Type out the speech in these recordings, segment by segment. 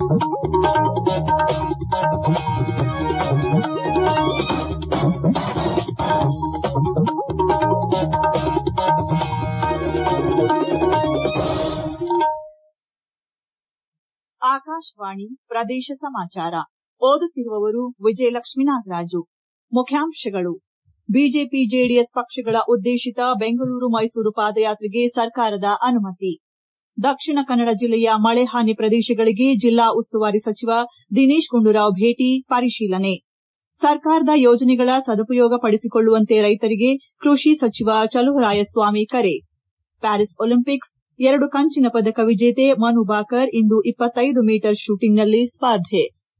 ಆಕಾಶವಾಣಿ ಪ್ರದೇಶ ಸಮಾಚಾರ ಓದುತ್ತಿರುವವರು ವಿಜಯಲಕ್ಷ್ಮೀ ನಾಗರಾಜು ಮುಖ್ಯಾಂಶಗಳು ಬಿಜೆಪಿ ಜೆಡಿಎಸ್ ಪಕ್ಷಗಳ ಉದ್ದೇಶಿತ ಬೆಂಗಳೂರು ಮೈಸೂರು ಪಾದಯಾತ್ರೆಗೆ ಸರ್ಕಾರದ ಅನುಮತಿ ದಕ್ಷಿಣ ಕನ್ನಡ ಜಿಲ್ಲೆಯ ಮಳೆ ಹಾನಿ ಪ್ರದೇಶಗಳಿಗೆ ಜಿಲ್ಲಾ ಉಸ್ತುವಾರಿ ಸಚಿವ ದಿನೇಶ್ ಗುಂಡೂರಾವ್ ಭೇಟಿ ಪರಿಶೀಲನೆ ಸರ್ಕಾರದ ಯೋಜನೆಗಳ ಸದುಪಯೋಗ ಪಡಿಸಿಕೊಳ್ಳುವಂತೆ ರೈತರಿಗೆ ಕೃಷಿ ಸಚಿವ ಚಲುವರಾಯಸ್ವಾಮಿ ಕರೆ ಪ್ಯಾರಿಸ್ ಒಲಿಂಪಿಕ್ಸ್ ಎರಡು ಕಂಚಿನ ಪದಕ ವಿಜೇತೆ ಮನು ಬಾಕರ್ ಇಂದು ಮೀಟರ್ ಶೂಟಿಂಗ್ನಲ್ಲಿ ಸ್ಪರ್ಧೆ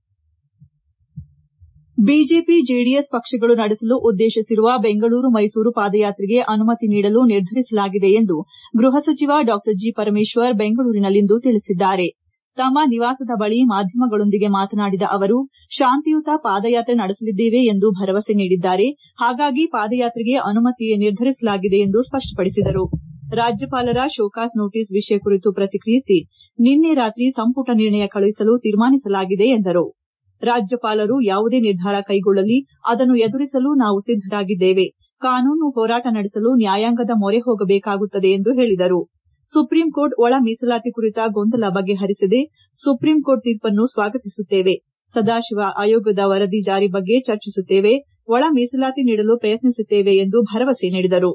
ಬಿಜೆಪಿ ಜೆಡಿಎಸ್ ಪಕ್ಷಗಳು ನಡೆಸಲು ಉದ್ದೇಶಿಸಿರುವ ಬೆಂಗಳೂರು ಮೈಸೂರು ಪಾದಯಾತ್ರೆಗೆ ಅನುಮತಿ ನೀಡಲು ನಿರ್ಧರಿಸಲಾಗಿದೆ ಎಂದು ಗೃಹ ಸಚಿವ ಡಾ ಜಿ ಪರಮೇಶ್ವರ್ ಬೆಂಗಳೂರಿನಲ್ಲಿಂದು ತಿಳಿಸಿದ್ದಾರೆ ತಮ್ಮ ನಿವಾಸದ ಬಳಿ ಮಾಧ್ಯಮಗಳೊಂದಿಗೆ ಮಾತನಾಡಿದ ಅವರು ಶಾಂತಿಯುತ ಪಾದಯಾತ್ರೆ ನಡೆಸಲಿದ್ದೇವೆ ಎಂದು ಭರವಸೆ ನೀಡಿದ್ದಾರೆ ಹಾಗಾಗಿ ಪಾದಯಾತ್ರೆಗೆ ಅನುಮತಿ ನಿರ್ಧರಿಸಲಾಗಿದೆ ಎಂದು ಸ್ಪಷ್ಟಪಡಿಸಿದರು ರಾಜ್ಯಪಾಲರ ಶೋಕಾಸ್ ನೋಟಿಸ್ ವಿಷಯ ಕುರಿತು ಪ್ರತಿಕ್ರಿಯಿಸಿ ನಿನ್ನೆ ರಾತ್ರಿ ಸಂಪುಟ ನಿರ್ಣಯ ಕಳುಹಿಸಲು ತೀರ್ಮಾನಿಸಲಾಗಿದೆ ಎಂದರು ರಾಜ್ಯಪಾಲರು ಯಾವುದೇ ನಿರ್ಧಾರ ಕೈಗೊಳ್ಳಲಿ ಅದನ್ನು ಎದುರಿಸಲು ನಾವು ಸಿದ್ದರಾಗಿದ್ದೇವೆ ಕಾನೂನು ಹೋರಾಟ ನಡೆಸಲು ನ್ಯಾಯಾಂಗದ ಮೊರೆ ಹೋಗಬೇಕಾಗುತ್ತದೆ ಎಂದು ಹೇಳಿದರು ಸುಪ್ರೀಂ ಕೋರ್ಟ್ ಒಳ ಮೀಸಲಾತಿ ಕುರಿತ ಗೊಂದಲ ಬಗೆಹರಿಸಿದೆ ಸುಪ್ರೀಂ ಕೋರ್ಟ್ ತೀರ್ಪನ್ನು ಸ್ವಾಗತಿಸುತ್ತೇವೆ ಸದಾಶಿವ ಆಯೋಗದ ವರದಿ ಜಾರಿ ಬಗ್ಗೆ ಚರ್ಚಿಸುತ್ತೇವೆ ಒಳ ಮೀಸಲಾತಿ ನೀಡಲು ಪ್ರಯತ್ನಿಸುತ್ತೇವೆ ಎಂದು ಭರವಸೆ ನೀಡಿದರು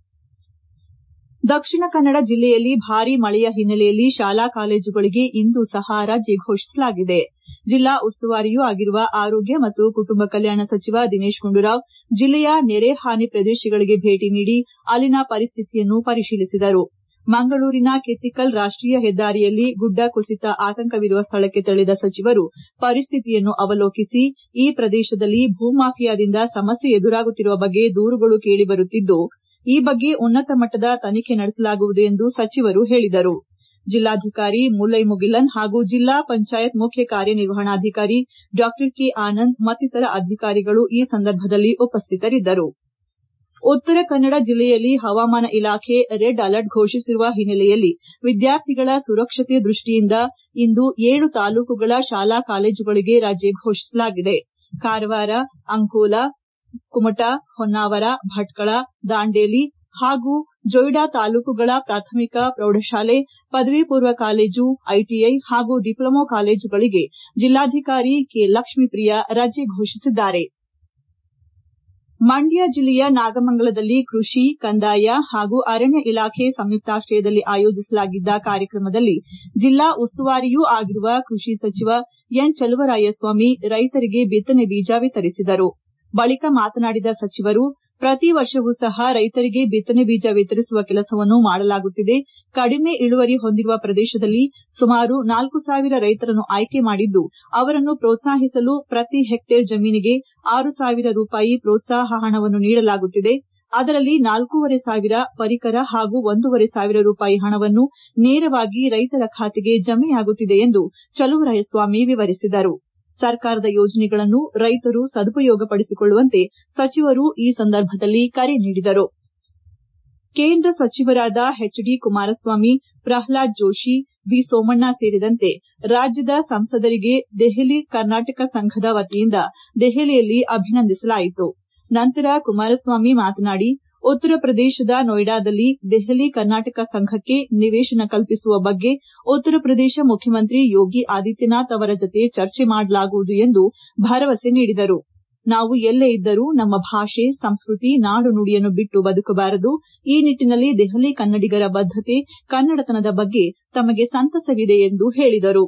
ದಕ್ಷಿಣ ಕನ್ನಡ ಜಿಲ್ಲೆಯಲ್ಲಿ ಭಾರೀ ಮಳೆಯ ಹಿನ್ನೆಲೆಯಲ್ಲಿ ಶಾಲಾ ಕಾಲೇಜುಗಳಿಗೆ ಇಂದು ಸಹ ರಜೆ ಘೋಷಿಸಲಾಗಿದೆ ಜಿಲ್ಲಾ ಉಸ್ತುವಾರಿಯೂ ಆಗಿರುವ ಆರೋಗ್ಯ ಮತ್ತು ಕುಟುಂಬ ಕಲ್ಯಾಣ ಸಚಿವ ದಿನೇಶ್ ಗುಂಡೂರಾವ್ ಜಿಲ್ಲೆಯ ನೆರೆ ಹಾನಿ ಪ್ರದೇಶಗಳಿಗೆ ಭೇಟಿ ನೀಡಿ ಅಲ್ಲಿನ ಪರಿಸ್ಥಿತಿಯನ್ನು ಪರಿಶೀಲಿಸಿದರು ಮಂಗಳೂರಿನ ಕಿತ್ತಿಕಲ್ ರಾಷ್ಟೀಯ ಹೆದ್ದಾರಿಯಲ್ಲಿ ಗುಡ್ಡ ಕುಸಿತ ಆತಂಕವಿರುವ ಸ್ಥಳಕ್ಕೆ ತೆರಳಿದ ಸಚಿವರು ಪರಿಸ್ಥಿತಿಯನ್ನು ಅವಲೋಕಿಸಿ ಈ ಪ್ರದೇಶದಲ್ಲಿ ಭೂಮಾಫಿಯಾದಿಂದ ಸಮಸ್ಯೆ ಎದುರಾಗುತ್ತಿರುವ ಬಗ್ಗೆ ದೂರುಗಳು ಕೇಳಿಬರುತ್ತಿದ್ದು ಈ ಬಗ್ಗೆ ಉನ್ನತ ಮಟ್ಟದ ತನಿಖೆ ನಡೆಸಲಾಗುವುದು ಎಂದು ಸಚಿವರು ಹೇಳಿದರು ಜಿಲ್ಲಾಧಿಕಾರಿ ಮುಲ್ಲೈ ಮುಗಿಲನ್ ಹಾಗೂ ಜಿಲ್ಲಾ ಪಂಚಾಯತ್ ಮುಖ್ಯ ಕಾರ್ಯನಿರ್ವಹಣಾಧಿಕಾರಿ ಡಾ ಕೆ ಆನಂದ್ ಮತ್ತಿತರ ಅಧಿಕಾರಿಗಳು ಈ ಸಂದರ್ಭದಲ್ಲಿ ಉಪಸ್ಥಿತರಿದ್ದರು ಉತ್ತರ ಕನ್ನಡ ಜಿಲ್ಲೆಯಲ್ಲಿ ಹವಾಮಾನ ಇಲಾಖೆ ರೆಡ್ ಅಲರ್ಟ್ ಘೋಷಿಸಿರುವ ಹಿನ್ನೆಲೆಯಲ್ಲಿ ವಿದ್ಯಾರ್ಥಿಗಳ ಸುರಕ್ಷತೆ ದೃಷ್ಟಿಯಿಂದ ಇಂದು ಏಳು ತಾಲೂಕುಗಳ ಶಾಲಾ ಕಾಲೇಜುಗಳಿಗೆ ರಜೆ ಘೋಷಿಸಲಾಗಿದೆ ಕಾರವಾರ ಅಂಕೋಲಾ ಕುಮಟಾ ಹೊನ್ನಾವರ ಭಟ್ಕಳ ದಾಂಡೇಲಿ ಹಾಗೂ ಜೊಯ್ಡಾ ತಾಲೂಕುಗಳ ಪ್ರಾಥಮಿಕ ಪ್ರೌಢಶಾಲೆ ಪದವಿ ಪೂರ್ವ ಕಾಲೇಜು ಐಟಿಐ ಹಾಗೂ ಡಿಪ್ಲೊಮೊ ಕಾಲೇಜುಗಳಿಗೆ ಜಿಲ್ಲಾಧಿಕಾರಿ ಕೆ ಲಕ್ಷ್ಮೀಪ್ರಿಯಾ ರಜೆ ಘೋಷಿಸಿದ್ದಾರೆ ಮಂಡ್ಯ ಜಿಲ್ಲೆಯ ನಾಗಮಂಗಲದಲ್ಲಿ ಕೃಷಿ ಕಂದಾಯ ಹಾಗೂ ಅರಣ್ಯ ಇಲಾಖೆ ಸಂಯುಕ್ತಾಶ್ರಯದಲ್ಲಿ ಆಯೋಜಿಸಲಾಗಿದ್ದ ಕಾರ್ಯಕ್ರಮದಲ್ಲಿ ಜಿಲ್ಲಾ ಉಸ್ತುವಾರಿಯೂ ಆಗಿರುವ ಕೃಷಿ ಸಚಿವ ಎನ್ ಚಲುವರಾಯಸ್ವಾಮಿ ರೈತರಿಗೆ ಬಿತ್ತನೆ ಬೀಜ ವಿತರಿಸಿದರು ಬಳಿಕ ಮಾತನಾಡಿದ ಸಚಿವರು ಪ್ರತಿ ವರ್ಷವೂ ಸಹ ರೈತರಿಗೆ ಬಿತ್ತನೆ ಬೀಜ ವಿತರಿಸುವ ಕೆಲಸವನ್ನು ಮಾಡಲಾಗುತ್ತಿದೆ ಕಡಿಮೆ ಇಳುವರಿ ಹೊಂದಿರುವ ಪ್ರದೇಶದಲ್ಲಿ ಸುಮಾರು ನಾಲ್ಕು ಸಾವಿರ ರೈತರನ್ನು ಆಯ್ಕೆ ಮಾಡಿದ್ದು ಅವರನ್ನು ಪ್ರೋತ್ಸಾಹಿಸಲು ಪ್ರತಿ ಹೆಕ್ಟೇರ್ ಜಮೀನಿಗೆ ಆರು ಸಾವಿರ ರೂಪಾಯಿ ಪ್ರೋತ್ಸಾಹ ಹಣವನ್ನು ನೀಡಲಾಗುತ್ತಿದೆ ಅದರಲ್ಲಿ ನಾಲ್ಕೂವರೆ ಸಾವಿರ ಪರಿಕರ ಹಾಗೂ ಒಂದೂವರೆ ಸಾವಿರ ರೂಪಾಯಿ ಹಣವನ್ನು ನೇರವಾಗಿ ರೈತರ ಖಾತೆಗೆ ಜಮೆಯಾಗುತ್ತಿದೆ ಎಂದು ಚಲುವರಾಯಸ್ವಾಮಿ ವಿವರಿಸಿದರು ಸರ್ಕಾರದ ಯೋಜನೆಗಳನ್ನು ರೈತರು ಸದುಪಯೋಗಪಡಿಸಿಕೊಳ್ಳುವಂತೆ ಸಚಿವರು ಈ ಸಂದರ್ಭದಲ್ಲಿ ಕರೆ ನೀಡಿದರು ಕೇಂದ್ರ ಸಚಿವರಾದ H D Kumaraswamy Pralhad Joshi V Somanna ಸೇರಿದಂತೆ ರಾಜ್ಯದ ಸಂಸದರಿಗೆ ದೆಹಲಿ ಕರ್ನಾಟಕ ಸಂಘದ ವತಿಯಿಂದ ದೆಹಲಿಯಲ್ಲಿ ಅಭಿನಂದಿಸಲಾಯಿತು ನಂತರ ಕುಮಾರಸ್ವಾಮಿ ಮಾತನಾಡಿ ಉತ್ತರ ಪ್ರದೇಶದ ನೋಯ್ಡಾದಲ್ಲಿ ದೆಹಲಿ ಕರ್ನಾಟಕ ಸಂಘಕ್ಕೆ ನಿವೇಶನ ಕಲ್ಪಿಸುವ ಬಗ್ಗೆ ಉತ್ತರ ಪ್ರದೇಶ ಮುಖ್ಯಮಂತ್ರಿ ಯೋಗಿ ಆದಿತ್ಯನಾಥ್ ಅವರ ಜತೆ ಚರ್ಚೆ ಮಾಡಲಾಗುವುದು ಎಂದು ಭರವಸೆ ನೀಡಿದರು ನಾವು ಎಲ್ಲೇ ಇದ್ದರೂ ನಮ್ಮ ಭಾಷೆ ಸಂಸ್ಕೃತಿ ನಾಡು ನುಡಿಯನ್ನು ಬಿಟ್ಟು ಬದುಕಬಾರದು ಈ ನಿಟ್ಟನಲ್ಲಿ ದೆಹಲಿ ಕನ್ನಡಿಗರ ಬದ್ದತೆ ಕನ್ನಡತನದ ಬಗ್ಗೆ ತಮಗೆ ಸಂತಸವಿದೆ ಎಂದು ಹೇಳಿದರು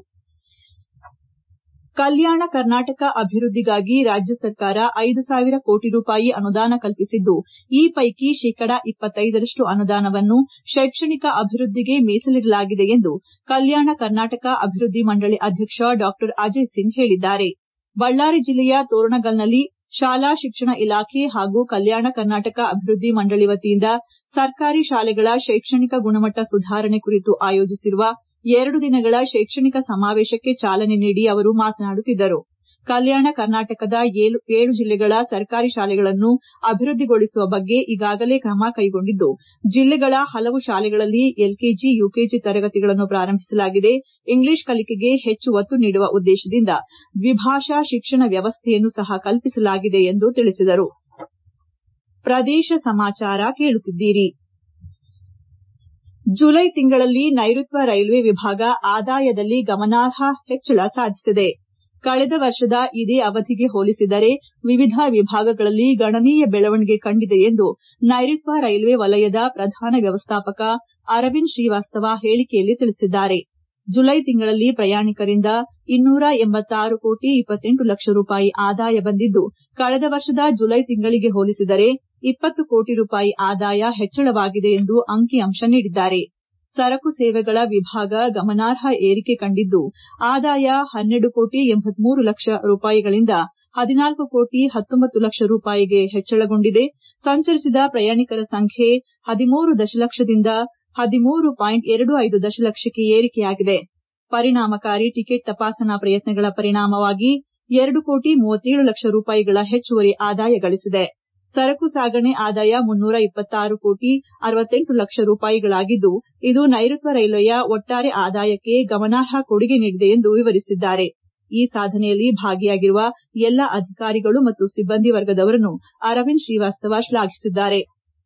ಕಲ್ಯಾಣ ಕರ್ನಾಟಕ ಅಭಿವೃದ್ದಿಗಾಗಿ ರಾಜ್ಯ ಸರ್ಕಾರ ಐದು ಸಾವಿರ ಕೋಟಿ ರೂಪಾಯಿ ಅನುದಾನ ಕಲ್ಪಿಸಿದ್ದು ಈ ಪೈಕಿ ಶೇಕಡಾ ಇಪ್ಪತ್ತೈದರಷ್ಟು ಅನುದಾನವನ್ನು ಶೈಕ್ಷಣಿಕ ಅಭಿವೃದ್ದಿಗೆ ಮೀಸಲಿಡಲಾಗಿದೆ ಎಂದು ಕಲ್ಯಾಣ ಕರ್ನಾಟಕ ಅಭಿವೃದ್ದಿ ಮಂಡಳಿ ಅಧ್ಯಕ್ಷ ಡಾ ಅಜಯ್ ಸಿಂಗ್ ಹೇಳಿದ್ದಾರೆ ಬಳ್ಳಾರಿ ಜಿಲ್ಲೆಯ ತೋರಣಗಲ್ನಲ್ಲಿ ಶಾಲಾ ಶಿಕ್ಷಣ ಇಲಾಖೆ ಹಾಗೂ ಕಲ್ಯಾಣ ಕರ್ನಾಟಕ ಅಭಿವೃದ್ದಿ ಮಂಡಳಿ ವತಿಯಿಂದ ಸರ್ಕಾರಿ ಶಾಲೆಗಳ ಶೈಕ್ಷಣಿಕ ಗುಣಮಟ್ಟ ಸುಧಾರಣೆ ಕುರಿತು ಆಯೋಜಿಸಿರುವ ಎರಡು ದಿನಗಳ ಶೈಕ್ಷಣಿಕ ಸಮಾವೇಶಕ್ಕೆ ಚಾಲನೆ ನೀಡಿ ಅವರು ಮಾತನಾಡುತ್ತಿದ್ದರು ಕಲ್ಯಾಣ ಕರ್ನಾಟಕದ ಏಳು ಜಿಲ್ಲೆಗಳ ಸರ್ಕಾರಿ ಶಾಲೆಗಳನ್ನು ಅಭಿವೃದ್ದಿಗೊಳಿಸುವ ಬಗ್ಗೆ ಈಗಾಗಲೇ ಕ್ರಮ ಕೈಗೊಂಡಿದ್ದು ಜಿಲ್ಲೆಗಳ ಹಲವು ಶಾಲೆಗಳಲ್ಲಿ ಎಲ್ಕೆಜಿ ಯುಕೆಜಿ ತರಗತಿಗಳನ್ನು ಪ್ರಾರಂಭಿಸಲಾಗಿದೆ ಇಂಗ್ಲಿಷ್ ಕಲಿಕೆಗೆ ಹೆಚ್ಚು ಒತ್ತು ನೀಡುವ ಉದ್ದೇಶದಿಂದ ದ್ವಿಭಾಷಾ ಶಿಕ್ಷಣ ವ್ಯವಸ್ಥೆಯನ್ನು ಸಹ ಕಲ್ಪಿಸಲಾಗಿದೆ ಎಂದು ತಿಳಿಸಿದರು ಪ್ರದೇಶ ಸಮಾಚಾರ ಕೇಳುತ್ತಿದ್ದೀರಿ ಜುಲೈ ತಿಂಗಳಲ್ಲಿ ನೈಋತ್ಯ ರೈಲ್ವೆ ವಿಭಾಗ ಆದಾಯದಲ್ಲಿ ಗಮನಾರ್ಹ ಹೆಚ್ಚಳ ಸಾಧಿಸಿದೆ ಕಳೆದ ವರ್ಷದ ಇದೇ ಅವಧಿಗೆ ಹೋಲಿಸಿದರೆ ವಿವಿಧ ವಿಭಾಗಗಳಲ್ಲಿ ಗಣನೀಯ ಬೆಳವಣಿಗೆ ಕಂಡಿದೆ ಎಂದು ನೈಋತ್ಯ ರೈಲ್ವೆ ವಲಯದ ಪ್ರಧಾನ ವ್ಯವಸ್ಥಾಪಕ ಅರವಿಂದ್ ಶ್ರೀವಾಸ್ತವ ಹೇಳಿಕೆಯಲ್ಲಿ ತಿಳಿಸಿದ್ದಾರೆ ಜುಲೈ ತಿಂಗಳಲ್ಲಿ ಪ್ರಯಾಣಿಕರಿಂದ ಇನ್ನೂರ ಎಂಬತ್ತಾರು ಕೋಟಿ ಇಪ್ಪತ್ತೆಂಟು ಲಕ್ಷ ರೂಪಾಯಿ ಆದಾಯ ಬಂದಿದ್ದು ಕಳೆದ ವರ್ಷದ ಜುಲೈ ತಿಂಗಳಿಗೆ ಹೋಲಿಸಿದರೆ ಇಪ್ಪತ್ತು ಕೋಟಿ ರೂಪಾಯಿ ಆದಾಯ ಹೆಚ್ಚಳವಾಗಿದೆ ಎಂದು ಅಂಕಿಅಂಶ ನೀಡಿದ್ದಾರೆ ಸರಕು ಸೇವೆಗಳ ವಿಭಾಗ ಗಮನಾರ್ಹ ಏರಿಕೆ ಕಂಡಿದ್ದು ಆದಾಯ ಹನ್ನೆರಡು ಕೋಟಿ ಎಂಬತ್ಮೂರು ಲಕ್ಷ ರೂಪಾಯಿಗಳಿಂದ ಹದಿನಾಲ್ಕು ಕೋಟಿ ಹತ್ತೊಂಬತ್ತು ಲಕ್ಷ ರೂಪಾಯಿಗೆ ಹೆಚ್ಚಳಗೊಂಡಿದೆ ಸಂಚರಿಸಿದ ಪ್ರಯಾಣಿಕರ ಸಂಖ್ಯೆ ಹದಿಮೂರು ದಶಲಕ್ಷದಿಂದ ಹದಿಮೂರು ಪಾಯಿಂಟ್ ಎರಡು ಐದು ದಶಲಕ್ಷಕ್ಕೆ ಏರಿಕೆಯಾಗಿದೆ ಪರಿಣಾಮಕಾರಿ ಟಿಕೆಟ್ ತಪಾಸಣಾ ಪ್ರಯತ್ನಗಳ ಪರಿಣಾಮವಾಗಿ ಎರಡು ಕೋಟಿ ಮೂವತ್ತೇಳು ಲಕ್ಷ ರೂಪಾಯಿಗಳ ಹೆಚ್ಚುವರಿ ಆದಾಯ ಗಳಿಸಿದೆ ಸರಕು ಸಾಗಣೆ ಆದಾಯ ಮುನ್ನೂರ ಇಪ್ಪತ್ತಾರು ಕೋಟಿ ಅರವತ್ತೆಂಟು ಲಕ್ಷ ರೂಪಾಯಿಗಳಾಗಿದ್ದು ಇದು ನೈಋತ್ಯ ರೈಲ್ವೆಯ ಒಟ್ಟಾರೆ ಆದಾಯಕ್ಕೆ ಗಮನಾರ್ಹ ಕೊಡುಗೆ ನೀಡಿದೆ ಎಂದು ವಿವರಿಸಿದ್ದಾರೆ ಈ ಸಾಧನೆಯಲ್ಲಿ ಭಾಗಿಯಾಗಿರುವ ಎಲ್ಲಾ ಅಧಿಕಾರಿಗಳು ಮತ್ತು ಸಿಬ್ಬಂದಿ ವರ್ಗದವರನ್ನು ಅರವಿಂದ್ ಶ್ರೀವಾಸ್ತವ ಶ್ಲಾಘಿಸಿದ್ದಾರೆ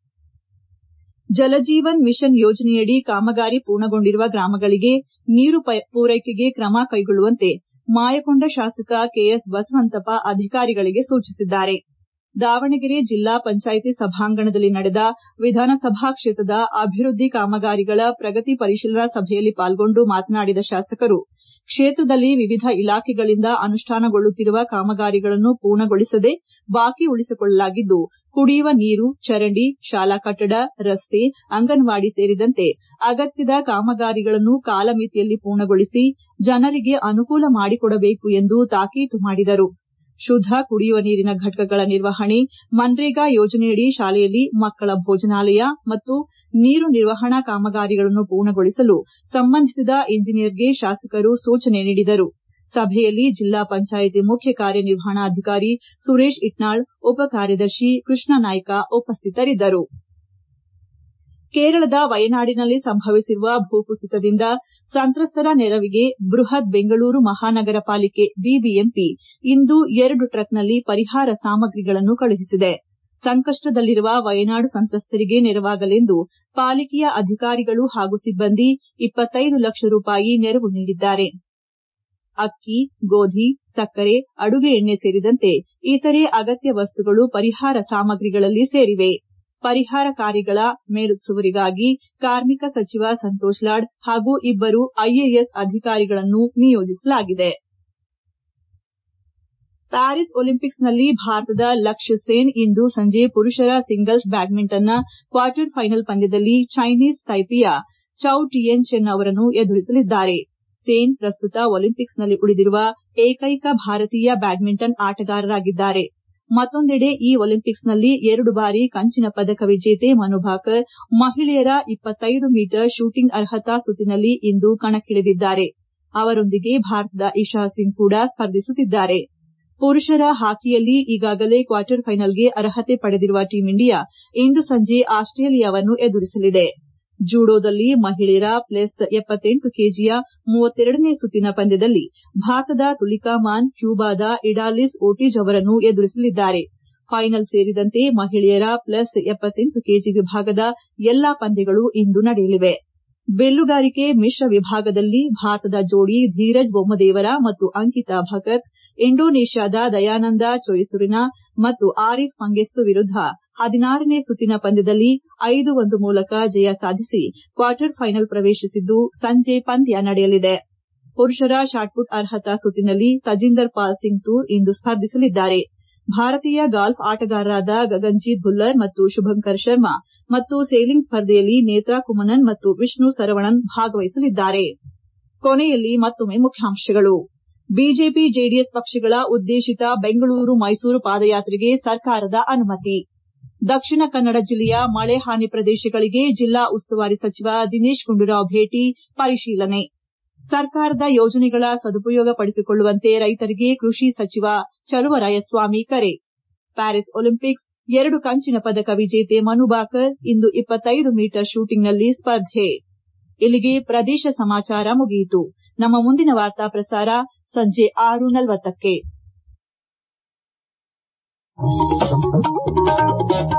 ಜಲಜೀವನ್ ಮಿಷನ್ ಯೋಜನೆಯಡಿ ಕಾಮಗಾರಿ ಪೂರ್ಣಗೊಂಡಿರುವ ಗ್ರಾಮಗಳಿಗೆ ನೀರು ಪೂರೈಕೆಗೆ ಕ್ರಮ ಕೈಗೊಳ್ಳುವಂತೆ ಮಾಯಕೊಂಡ ಶಾಸಕ ಕೆಎಸ್ ಬಸವಂತಪ್ಪ ಅಧಿಕಾರಿಗಳಿಗೆ ಸೂಚಿಸಿದ್ದಾರೆ ದಾವಣಗೆರೆ ಜಿಲ್ಲಾ ಪಂಚಾಯಿತಿ ಸಭಾಂಗಣದಲ್ಲಿ ನಡೆದ ವಿಧಾನಸಭಾ ಕ್ಷೇತ್ರದ ಅಭಿವೃದ್ದಿ ಕಾಮಗಾರಿಗಳ ಪ್ರಗತಿ ಪರಿಶೀಲನಾ ಸಭೆಯಲ್ಲಿ ಪಾಲ್ಗೊಂಡು ಮಾತನಾಡಿದ ಶಾಸಕರು ಕ್ಷೇತ್ರದಲ್ಲಿ ವಿವಿಧ ಇಲಾಖೆಗಳಿಂದ ಅನುಷ್ಠಾನಗೊಳ್ಳುತ್ತಿರುವ ಕಾಮಗಾರಿಗಳನ್ನು ಪೂರ್ಣಗೊಳಿಸದೆ ಬಾಕಿ ಉಳಿಸಿಕೊಳ್ಳಲಾಗಿದ್ದು ಕುಡಿಯುವ ನೀರು ಚರಂಡಿ ಶಾಲಾ ಕಟ್ಟಡ ರಸ್ತೆ ಅಂಗನವಾಡಿ ಸೇರಿದಂತೆ ಅಗತ್ಯದ ಕಾಮಗಾರಿಗಳನ್ನು ಕಾಲಮಿತಿಯಲ್ಲಿ ಪೂರ್ಣಗೊಳಿಸಿ ಜನರಿಗೆ ಅನುಕೂಲ ಮಾಡಿಕೊಡಬೇಕು ಎಂದು ತಾಕೀತು ಮಾಡಿದರು ಶುದ್ದ ಕುಡಿಯುವ ನೀರಿನ ಘಟಕಗಳ ನಿರ್ವಹಣೆ ಮನ್ರೇಗಾ ಯೋಜನೆಯಡಿ ಶಾಲೆಯಲ್ಲಿ ಮಕ್ಕಳ ಭೋಜನಾಲಯ ಮತ್ತು ನೀರು ನಿರ್ವಹಣಾ ಕಾಮಗಾರಿಗಳನ್ನು ಪೂರ್ಣಗೊಳಿಸಲು ಸಂಬಂಧಿಸಿದ ಇಂಜಿನಿಯರ್ಗೆ ಶಾಸಕರು ಸೂಚನೆ ನೀಡಿದರು ಸಭೆಯಲ್ಲಿ ಜಿಲ್ಲಾ ಪಂಚಾಯಿತಿ ಮುಖ್ಯ ಕಾರ್ಯನಿರ್ವಹಣಾಧಿಕಾರಿ ಸುರೇಶ್ ಇಟ್ನಾಳ್ ಉಪ ಕಾರ್ಯದರ್ಶಿ ಕೃಷ್ಣ ನಾಯ್ಕ ಉಪಸ್ಥಿತರಿದ್ದರು ಕೇರಳದ ವಯನಾಡಿನಲ್ಲಿ ಸಂಭವಿಸಿರುವ ಭೂಕುಸಿತದಿಂದ ಸಂತ್ರಸ್ತರ ನೆರವಿಗೆ ಬೃಹತ್ ಬೆಂಗಳೂರು ಮಹಾನಗರ ಪಾಲಿಕೆ ಬಿಬಿಎಂಪಿ ಇಂದು ಎರಡು ಟ್ರಕ್ನಲ್ಲಿ ಪರಿಹಾರ ಸಾಮಗ್ರಿಗಳನ್ನು ಕಳುಹಿಸಿದೆ ಸಂಕಷ್ಟದಲ್ಲಿರುವ ವಯನಾಡು ಸಂತ್ರಸ್ತರಿಗೆ ನೆರವಾಗಲೆಂದು ಪಾಲಿಕೆಯ ಅಧಿಕಾರಿಗಳು ಹಾಗೂ ಸಿಬ್ಬಂದಿ ಇಪ್ಪತ್ತೈದು ಲಕ್ಷ ರೂಪಾಯಿ ನೆರವು ನೀಡಿದ್ದಾರೆ ಅಕ್ಕಿ ಗೋಧಿ ಸಕ್ಕರೆ ಅಡುಗೆ ಎಣ್ಣೆ ಸೇರಿದಂತೆ ಇತರೆ ಅಗತ್ಯ ವಸ್ತುಗಳು ಪರಿಹಾರ ಸಾಮಗ್ರಿಗಳಲ್ಲಿ ಸೇರಿವೆ ಪರಿಹಾರ ಕಾರ್ಯಗಳ ಮೇಲುಸ್ತುವಾರಿಗಾಗಿ ಕಾರ್ಮಿಕ ಸಚಿವ ಸಂತೋಷ್ ಲಾಡ್ ಹಾಗೂ ಇಬ್ಬರು ಐಎಎಸ್ ಅಧಿಕಾರಿಗಳನ್ನು ನಿಯೋಜಿಸಲಾಗಿದೆ ಪ್ಯಾರಿಸ್ ಒಲಿಂಪಿಕ್ಸ್ನಲ್ಲಿ ಭಾರತದ ಲಕ್ಷ್ಯ ಸೇನ್ ಇಂದು ಸಂಜೆ ಪುರುಷರ ಸಿಂಗಲ್ಸ್ ಬ್ಯಾಡ್ಮಿಂಟನ್ನ ಕ್ವಾರ್ಟರ್ ಫೈನಲ್ ಪಂದ್ಯದಲ್ಲಿ ಚೈನೀಸ್ ತೈಪೆಯ ಚೌ ಟಿಯೆನ್ ಚೆನ್ ಅವರನ್ನು ಎದುರಿಸಲಿದ್ದಾರೆ ಸೇನ್ ಪ್ರಸ್ತುತ ಒಲಿಂಪಿಕ್ಸ್ನಲ್ಲಿ ಉಳಿದಿರುವ ಏಕೈಕ ಭಾರತೀಯ ಬ್ಯಾಡ್ಮಿಂಟನ್ ಆಟಗಾರರಾಗಿದ್ದಾರೆ ಮತ್ತೊಂದೆಡೆ ಈ ಒಲಿಂಪಿಕ್ಸ್ನಲ್ಲಿ ಎರಡು ಬಾರಿ ಕಂಚಿನ ಪದಕ ವಿಜೇತೆ ಮನು ಭಾಕರ್ ಮಹಿಳೆಯರ ಇಪ್ಪತ್ತೈದು ಮೀಟರ್ ಶೂಟಿಂಗ್ ಅರ್ಹತಾ ಸುತ್ತಿನಲ್ಲಿ ಇಂದು ಕಣಕ್ಕಿಳಿದಿದ್ದಾರೆ ಅವರೊಂದಿಗೆ ಭಾರತದ ಇಶಾ ಸಿಂಗ್ ಕೂಡ ಸ್ಪರ್ಧಿಸುತ್ತಿದ್ದಾರೆ ಪುರುಷರ ಹಾಕಿಯಲ್ಲಿ ಈಗಾಗಲೇ ಕ್ವಾರ್ಟರ್ ಫೈನಲ್ಗೆ ಅರ್ಹತೆ ಪಡೆದಿರುವ ಟೀಂ ಇಂಡಿಯಾ ಇಂದು ಸಂಜೆ ಆಸ್ಟ್ರೇಲಿಯಾವನ್ನು ಎದುರಿಸಲಿದೆ ಜೂಡೋದಲ್ಲಿ ಮಹಿಳೆಯರ ಪ್ಲಸ್ ಎಪ್ಪತ್ತೆಂಟು ಕೆಜಿಯ ಮೂವತ್ತೆರಡನೇ ಸುತ್ತಿನ ಪಂದ್ಯದಲ್ಲಿ ಭಾರತದ ತುಲಿಕಾ ಮಾನ್ ಕ್ಯೂಬಾದ ಇಡಾಲಿಸ್ ಓಟಿಜ್ ಅವರನ್ನು ಎದುರಿಸಲಿದ್ದಾರೆ ಫೈನಲ್ ಸೇರಿದಂತೆ ಮಹಿಳೆಯರ ಪ್ಲಸ್ ಎಪ್ಪತ್ತೆಂಟು ಕೆಜಿ ವಿಭಾಗದ ಎಲ್ಲಾ ಪಂದ್ಯಗಳು ಇಂದು ನಡೆಯಲಿವೆ ಬಿಲ್ಲುಗಾರಿಕೆ ಮಿಶ್ರ ವಿಭಾಗದಲ್ಲಿ ಭಾರತದ ಜೋಡಿ ಧೀರಜ್ ಬೊಮ್ಮದೇವರ ಮತ್ತು ಅಂಕಿತಾ ಭಕತ್ ಇಂಡೋನೇಷ್ಯಾದ ದಯಾನಂದ ಚೊಯ್ಸುರಿನ ಮತ್ತು ಆರಿಫ್ ಮಂಗೆಸ್ತು ವಿರುದ್ದ ಹದಿನಾರನೇ ಸುತ್ತಿನ ಪಂದ್ಯದಲ್ಲಿ ಐದು ಒಂದು ಮೂಲಕ ಜಯ ಸಾಧಿಸಿ ಕ್ವಾರ್ಟರ್ ಫೈನಲ್ ಪ್ರವೇಶಿಸಿದ್ದು ಸಂಜೆ ಪಂದ್ಯ ನಡೆಯಲಿದೆ ಪುರುಷರ ಶಾಟ್ಪುಟ್ ಅರ್ಹತಾ ಸುತ್ತಿನಲ್ಲಿ ತಜಿಂದರ್ ಪಾಲ್ ಸಿಂಗ್ ತೂರ್ ಇಂದು ಸ್ಪರ್ಧಿಸಲಿದ್ದಾರೆ ಭಾರತೀಯ ಗಾಲ್ಫ್ ಆಟಗಾರರಾದ ಗಗನ್ಜೀತ್ ಭುಲ್ಲರ್ ಮತ್ತು ಶುಭಂಕರ್ ಶರ್ಮಾ ಮತ್ತು ಸೇಲಿಂಗ್ ಸ್ಪರ್ಧೆಯಲ್ಲಿ ನೇತ್ರಾ ಕುಮನನ್ ಮತ್ತು ವಿಷ್ಣು ಸರವಣನ್ ಭಾಗವಹಿಸಲಿದ್ದಾರೆ ಕೊನೆಯಲ್ಲಿ ಮತ್ತೊಮ್ಮೆ ಮುಖ್ಯಾಂಶಗಳು ಬಿಜೆಪಿ ಜೆಡಿಎಸ್ ಪಕ್ಷಗಳ ಉದ್ದೇಶಿತ ಬೆಂಗಳೂರು ಮೈಸೂರು ಪಾದಯಾತ್ರೆಗೆ ಸರ್ಕಾರದ ಅನುಮತಿ ದಕ್ಷಿಣ ಕನ್ನಡ ಜಿಲ್ಲೆಯ ಮಳೆ ಹಾನಿ ಪ್ರದೇಶಗಳಿಗೆ ಜಿಲ್ಲಾ ಉಸ್ತುವಾರಿ ಸಚಿವ ದಿನೇಶ್ ಗುಂಡೂರಾವ್ ಭೇಟಿ ಪರಿಶೀಲನೆ ಸರ್ಕಾರದ ಯೋಜನೆಗಳ ಸದುಪಯೋಗ ಪಡಿಸಿಕೊಳ್ಳುವಂತೆ ರೈತರಿಗೆ ಕೃಷಿ ಸಚಿವ ಚಲುವರಾಯಸ್ವಾಮಿ ಕರೆ ಪ್ಯಾರಿಸ್ ಒಲಿಂಪಿಕ್ಸ್ ಎರಡು ಕಂಚಿನ ಪದಕ ವಿಜೇತೆ ಮನು ಬಾಕರ್ ಇಂದು ಇಪ್ಪತ್ತೈದು ಮೀಟರ್ ಶೂಟಿಂಗ್ನಲ್ಲಿ ಸ್ಪರ್ಧೆ ಇಲ್ಲಿಗೆ ಪ್ರದೇಶ ಸಮಾಚಾರ ಮುಗಿಯಿತು ನಮ್ಮ ಮುಂದಿನ ವಾರ್ತಾ ಪ್ರಸಾರ ಸಂಜೆ ಆರು ನಲವತ್ತಕ್ಕೆ